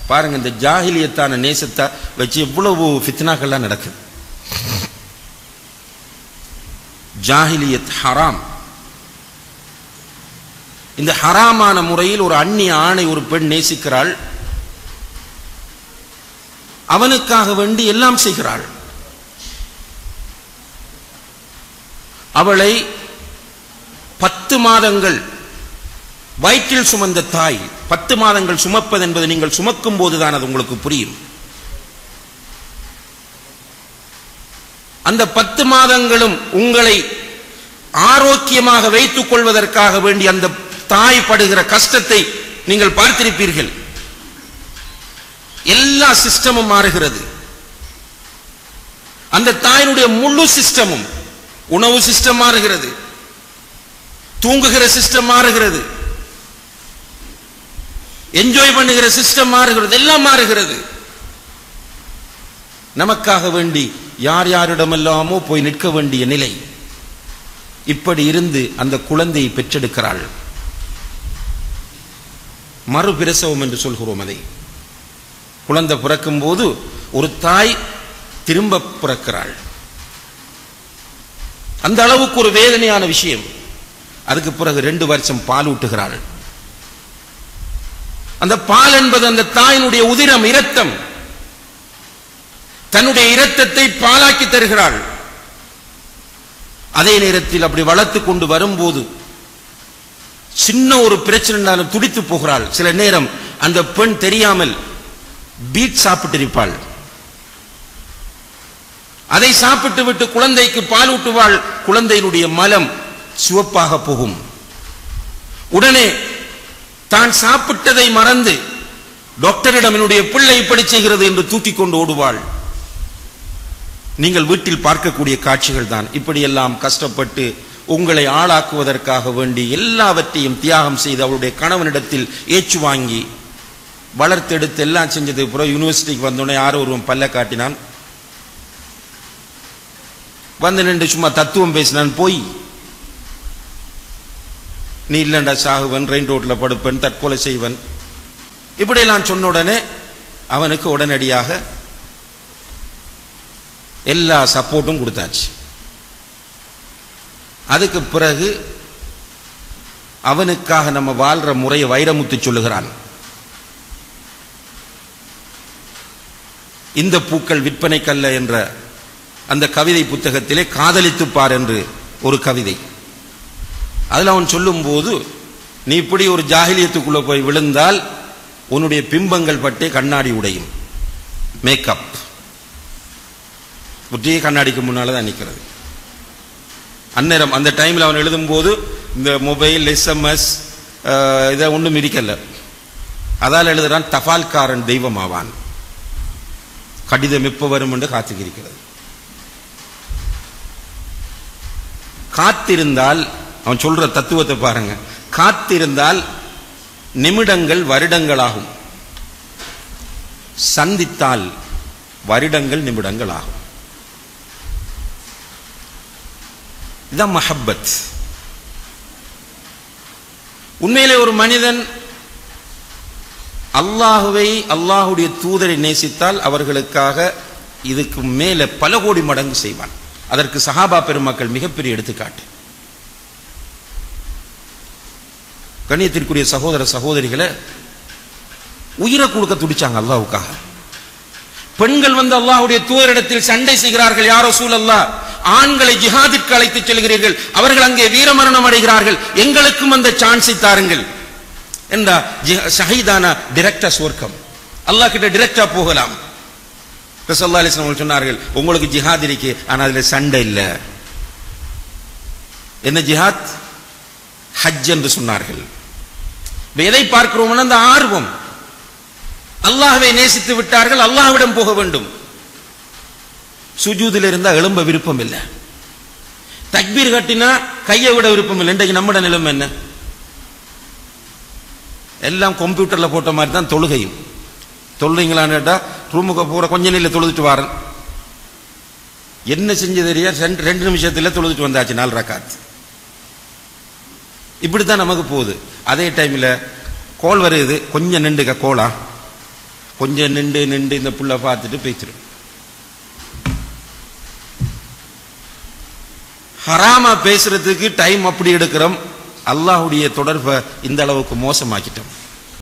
பாருங்க இந்த ஜாகிலியத்தான நேசத்தை வச்சு எவ்வளவு ஃபித்னாக்கள்லாம் நடக்குது ஜாஹிலியத் ஹராம் இந்த ஹராமான முறையில் ஒரு அந்நிய ஆணை ஒரு பெண் நேசிக்கிறாள் அவனுக்காக வேண்டி எல்லாம் செய்கிறாள் அவளை பத்து மாதங்கள் வயிற்றில் சுமந்த தாய் பத்து மாதங்கள் சுமப்பது என்பது நீங்கள் சுமக்கும் போதுதான் அது உங்களுக்கு புரியும் அந்த பத்து மாதங்களும் உங்களை ஆரோக்கியமாக வைத்துக் கொள்வதற்காக வேண்டி அந்த தாய் படுகிற கஷ்டத்தை நீங்கள் பார்த்திருப்பீர்கள் எல்லா சிஸ்டமும் மாறுகிறது அந்த தாயினுடைய முழு சிஸ்டமும் உணவு சிஸ்டம் மாறுகிறது தூங்குகிற சிஸ்டம் மாறுகிறது என்ஜாய் பண்ணுகிற சிஸ்டம் மாறுகிறது எல்லாம் மாறுகிறது நமக்காக வேண்டி யார் யாரிடமெல்லாமோ போய் நிற்க வேண்டிய நிலை இப்படி இருந்து அந்த குழந்தையை பெற்றெடுக்கிறாள் மறுபிரசவம் என்று சொல்கிறோம் அதை குழந்தை பிறக்கும் போது ஒரு தாய் திரும்ப பிறக்கிறாள் அந்த அளவுக்கு ஒரு வேதனையான விஷயம் அதுக்கு பிறகு ரெண்டு வருஷம் பால் ஊட்டுகிறாள் அந்த பால் என்பது அந்த தாயினுடைய உதிரம் இரத்தம் தன்னுடைய இரத்தத்தை பாலாக்கி தருகிறாள் அதே நேரத்தில் அப்படி வளர்த்து கொண்டு வரும்போது சின்ன ஒரு பிரச்சனைனாலும் துடித்து போகிறாள் சில நேரம் அந்த பெண் தெரியாமல் பீட் சாப்பிட்டிருப்பாள் அதை சாப்பிட்டு விட்டு குழந்தைக்கு பால் ஊட்டுவாள் குழந்தையினுடைய மலம் சிவப்பாக போகும் உடனே தான் சாப்பிட்டதை மறந்து டாக்டரிடம் என்னுடைய பிள்ளை இப்படி செய்கிறது என்று தூக்கி கொண்டு ஓடுவாள் நீங்கள் வீட்டில் பார்க்கக்கூடிய காட்சிகள் தான் இப்படியெல்லாம் கஷ்டப்பட்டு உங்களை ஆளாக்குவதற்காக வேண்டி எல்லாவற்றையும் தியாகம் செய்து அவளுடைய கணவனிடத்தில் ஏச்சு வாங்கி வளர்த்தெடுத்து எல்லாம் செஞ்சதுக்கு பிறகு யூனிவர்சிட்டிக்கு வந்தோடனே யாரோ ஒருவன் பல்ல காட்டினான் வந்து நின்று சும்மா தத்துவம் பேசினான் போய் நீ இல்லைண்டா சாகுவன் ரெயின் ரோட்ல படுப்பன் தற்கொலை செய்வன் இப்படியெல்லாம் சொன்ன உடனே அவனுக்கு உடனடியாக எல்லா சப்போர்ட்டும் கொடுத்தாச்சு அதுக்கு பிறகு அவனுக்காக நம்ம வாழ்ற முறையை வைரமுத்து சொல்லுகிறான் இந்த பூக்கள் விற்பனைக்கல்ல என்ற அந்த கவிதை புத்தகத்திலே காதலித்துப்பார் என்று ஒரு கவிதை அதில் அவன் சொல்லும்போது நீ இப்படி ஒரு ஜாகிலியத்துக்குள்ள போய் விழுந்தால் உன்னுடைய பிம்பங்கள் பட்டே கண்ணாடி உடையும் மேக்கப் ஒற்றையே கண்ணாடிக்கு முன்னால தான் நிற்கிறது அந்நேரம் அந்த டைமில் அவன் எழுதும்போது இந்த மொபைல் எஸ்எம்எஸ் இதை ஒன்றும் இருக்கல அதால் எழுதுறான் தபால்காரன் தெய்வம் ஆவான் கடிதம் எப்போ வரும் என்று காத்துக்கிருக்கிறது காத்திருந்தால் அவன் சொல்ற தத்துவத்தை பாருங்க காத்திருந்தால் நிமிடங்கள் வருடங்களாகும் சந்தித்தால் வருடங்கள் நிமிடங்கள் ஆகும் இதான் மஹப்பத் உண்மையிலே ஒரு மனிதன் அல்லாஹுவை அல்லாஹுடைய தூதரை நேசித்தால் அவர்களுக்காக இதுக்கு மேல பல கோடி மடங்கு செய்வான் அதற்கு சஹாபா பெருமக்கள் மிகப்பெரிய எடுத்துக்காட்டு கண்ணியத்திற்குரிய சகோதர சகோதரிகளை உயிரை கொடுக்க துடிச்சாங்க அல்லாஹ்வுக்காக பெண்கள் வந்து அல்லாஹ்வுடைய தூதரிடத்தில் சண்டை செய்கிறார்கள் யாரோ சூழல்லா ஆண்களை ஜிஹாதிற்கு அழைத்து செல்கிறீர்கள் அவர்கள் அங்கே வீரமரணம் அடைகிறார்கள் எங்களுக்கும் அந்த சான்ஸை தாருங்கள் என்றா ஷஹீதானா டிரெக்டா சுவர்க்கம் அல்லாஹ் கிட்ட டிரெக்டா போகலாம் ரசல்லா அலிஸ்லாம் அவர்கள் சொன்னார்கள் உங்களுக்கு ஜிஹாத் இருக்கு ஆனா அதுல சண்டை இல்ல என்ன ஜிஹாத் ஹஜ் என்று சொன்னார்கள் இப்ப எதை பார்க்கிறோம்னா அந்த ஆர்வம் அல்லாஹ்வை நேசித்து விட்டார்கள் அல்லாஹ்விடம் போக வேண்டும் சுஜூதில் இருந்தா எழும்ப விருப்பம் இல்லை தக்பீர் கட்டினா கையை விட விருப்பம் இல்லை இன்றைக்கு நம்மட நிலைமை என்ன எல்லாம் கம்ப்யூட்டர்ல போட்ட மாதிரி தான் தொழுகையும் தொழுறீங்களான்னு கேட்டா ரூமுக்கு போற கொஞ்ச நேரில் தொழுதுட்டு வாரன் என்ன செஞ்சு தெரியா ரெண்டு ரெண்டு நிமிஷத்துல தொழுதுட்டு வந்தாச்சு நாலு ரக்காத் இப்படித்தான் நமக்கு போகுது அதே டைம்ல கோல் வருது கொஞ்சம் நின்றுக்க கோலா கொஞ்சம் நின்று நின்று இந்த புள்ள பார்த்துட்டு பேசிடும் ஹராமா பேசுறதுக்கு டைம் அப்படி எடுக்கிறோம் அல்லாஹ்வுடைய தொடர்பை இந்த அளவுக்கு மோசமாக்கிட்டோம்